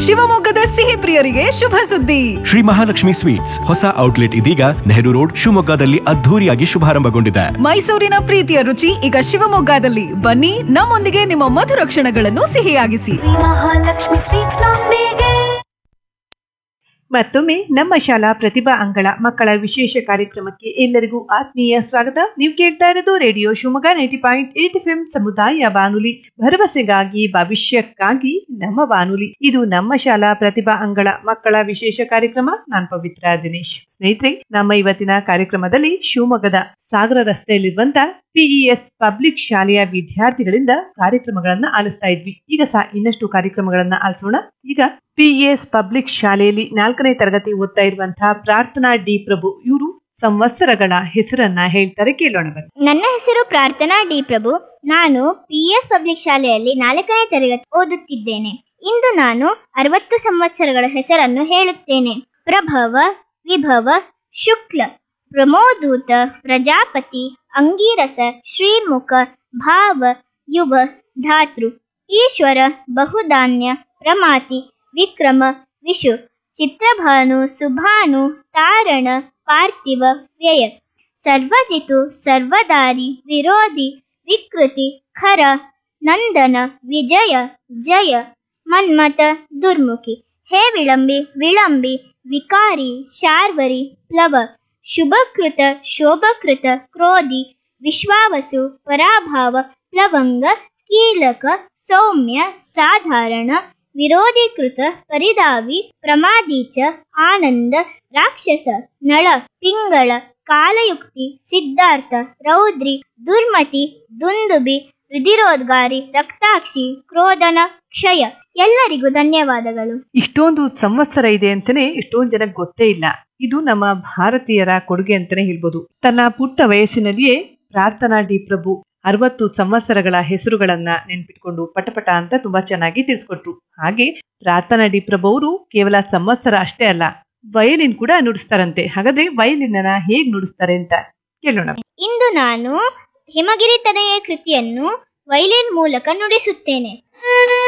ಶಿವಮೊಗ್ಗದ ಸಿಹಿ ಪ್ರಿಯರಿಗೆ ಶುಭ ಸುದ್ದಿ ಶ್ರೀ ಮಹಾಲಕ್ಷ್ಮಿ ಸ್ವೀಟ್ಸ್ ಹೊಸ ಔಟ್ಲೆಟ್ ಇದೀಗ ನೆಹರು ರೋಡ್ ಶಿವಮೊಗ್ಗದಲ್ಲಿ ಅದ್ಧೂರಿಯಾಗಿ ಶುಭಾರಂಭಗೊಂಡಿದೆ ಮೈಸೂರಿನ ಪ್ರೀತಿಯ ರುಚಿ ಈಗ ಶಿವಮೊಗ್ಗದಲ್ಲಿ ಬನ್ನಿ ನಮ್ಮೊಂದಿಗೆ ನಿಮ್ಮ ಮಧುರ ಕ್ಷಣಗಳನ್ನು ಸಿಹಿಯಾಗಿಸಿ ಮಹಾಲಕ್ಷ್ಮಿ ಸ್ವೀಟ್ಸ್ ನೊಂದಿಗೆ ಮತ್ತೊಮ್ಮೆ ನಮ್ಮ ಶಾಲಾ ಪ್ರತಿಭಾ ಅಂಗಳ ಮಕ್ಕಳ ವಿಶೇಷ ಕಾರ್ಯಕ್ರಮಕ್ಕೆ ಎಲ್ಲರಿಗೂ ಆತ್ಮೀಯ ಸ್ವಾಗತ ನೀವು ಕೇಳ್ತಾ ಇರೋದು radio Shivamogga ninety point eight F ಸಮುದಾಯ ಬಾನುಲಿ ಭರವಸೆಗಾಗಿ ಭವಿಷ್ಯಕ್ಕಾಗಿ ನಮ್ಮ ಬಾನುಲಿ ಇದು ನಮ್ಮ ಶಾಲಾ ಪ್ರತಿಭಾ ಅಂಗಳ ಮಕ್ಕಳ ವಿಶೇಷ ಕಾರ್ಯಕ್ರಮ ನಾನ್ ಪವಿತ್ರ ದಿನೇಶ್ ಸ್ನೇಹಿತರೆ ನಮ್ಮ ಇವತ್ತಿನ ಕಾರ್ಯಕ್ರಮದಲ್ಲಿ ಶಿವಮೊಗ್ಗದ ಸಾಗರ ರಸ್ತೆಯಲ್ಲಿರುವಂತ ಪಿಇಎಸ್ ಪಬ್ಲಿಕ್ ಶಾಲೆಯ ವಿದ್ಯಾರ್ಥಿಗಳಿಂದ ಕಾರ್ಯಕ್ರಮಗಳನ್ನ ಆಲಿಸ್ತಾ ಇದ್ವಿ ಈಗ ಸಹ ಇನ್ನಷ್ಟು ಕಾರ್ಯಕ್ರಮಗಳನ್ನ ಆಲಿಸೋಣ ಈಗ ಪಿಇಎಸ್ ಪಬ್ಲಿಕ್ ಶಾಲೆಯಲ್ಲಿ ನಾಲ್ಕನೇ ತರಗತಿ ಓದ್ತಾ ಇರುವಂತಹ ಪ್ರಾರ್ಥನಾ ಡಿ ಪ್ರಭು ಇವರು ಸಂವತ್ಸರಗಳ ಹೆಸರನ್ನ ಹೇಳ್ತಾರೆ ಕೇಳೋಣ ಬನ್ನಿ ನನ್ನ ಹೆಸರು ಪ್ರಾರ್ಥನಾ ಡಿ ಪ್ರಭು ನಾನು ಪಿ ಎಸ್ ಪಬ್ಲಿಕ್ ಶಾಲೆಯಲ್ಲಿ ನಾಲ್ಕನೇ ತರಗತಿ ಓದುತ್ತಿದ್ದೇನೆ ಇಂದು ನಾನು ಅರವತ್ತು ಸಂವತ್ಸರಗಳ ಹೆಸರನ್ನು ಹೇಳುತ್ತೇನೆ ಪ್ರಭವ ವಿಭವ ಶುಕ್ಲ ಪ್ರಮೋದೂತ ಪ್ರಜಾಪತಿ ಅಂಗೀರಸ ಶ್ರೀಮುಖ ಭಾವ ಯುವ ಧಾತೃ ಈಶ್ವರ ಬಹುಧಾನ್ಯ ಪ್ರಮಾತಿ ವಿಕ್ರಮ ವಿಶು ಚಿತ್ರಭಾನು ಸುಭಾನು ತಾರಣ ಪಾರ್ಥಿವ ವ್ಯಯ ಸರ್ವಜಿತು ಸರ್ವದಾರಿ ವಿರೋಧಿ ವಿಕೃತಿ ಖರ ನಂದನ ವಿಜಯ ಜಯ ಮನ್ಮತ ದುರ್ಮುಖಿ ಹೇ ವಿಳಂಬಿ ವಿಳಂಬಿ ವಿಕಾರಿ ಶಾರ್ವರಿ ಪ್ಲವ ಶುಭಕೃತ ಶೋಭಕೃತ ಕ್ರೋಧಿ ವಿಶ್ವಾವಸು ಪರಾಭಾವ ಪ್ಲವಂಗ ಕೀಲಕ ಸೌಮ್ಯ ಸಾಧಾರಣ ವಿರೋಧೀಕೃತ ಪರಿದಾವಿ ಪ್ರಮಾದೀಚ ಆನಂದ ರಾಕ್ಷಸ ನಳ ಪಿಂಗಳ ಕಾಲಯುಕ್ತಿ ಸಿದ್ಧಾರ್ಥ ರೌದ್ರಿ ದುರ್ಮತಿ ದುಂದುಬಿ ರುಧಿರೋದ್ಗಾರಿ ರಕ್ತಾಕ್ಷಿ ಕ್ರೋಧನ ಕ್ಷಯ ಎಲ್ಲರಿಗೂ ಧನ್ಯವಾದಗಳು ಇಷ್ಟೊಂದು ಸಂವತ್ಸರ ಇದೆ ಅಂತಾನೆ ಎಷ್ಟೊಂದು ಜನಕ್ಕೆ ಗೊತ್ತೇ ಇಲ್ಲ ಇದು ನಮ್ಮ ಭಾರತೀಯರ ಕೊಡುಗೆ ಅಂತಾನೆ ಹೇಳ್ಬೋದು ತನ್ನ ಪುಟ್ಟ ವಯಸ್ಸಿನಲ್ಲಿಯೇ ಪ್ರಾರ್ಥನಾ ಡಿ ಪ್ರಭು ಅರವತ್ತು ಸಂವತ್ಸರಗಳ ಹೆಸರುಗಳನ್ನ ನೆನ್ಪಿಟ್ಕೊಂಡು ಪಟಪಟ ಅಂತ ತುಂಬಾ ಚೆನ್ನಾಗಿ ತಿಳಿಸ್ಕೊಟ್ರು ಹಾಗೆ ಪ್ರಾರ್ಥನಾ ಡಿ ಪ್ರಭು ಅವರು ಕೇವಲ ಸಂವತ್ಸರ ಅಷ್ಟೇ ಅಲ್ಲ ವಯಲಿನ್ ಕೂಡ ನುಡಿಸ್ತಾರಂತೆ ಹಾಗಾದ್ರೆ ವಯಲಿನ್ ಅನ್ನ ಹೇಗ್ ನುಡಿಸ್ತಾರೆ ಅಂತ ಕೇಳೋಣ ಇಂದು ನಾನು ಹಿಮಗಿರಿ ತದೆಯ ಕೃತಿಯನ್ನು ವೈಲಿನ್ ಮೂಲಕ ನುಡಿಸುತ್ತೇನೆ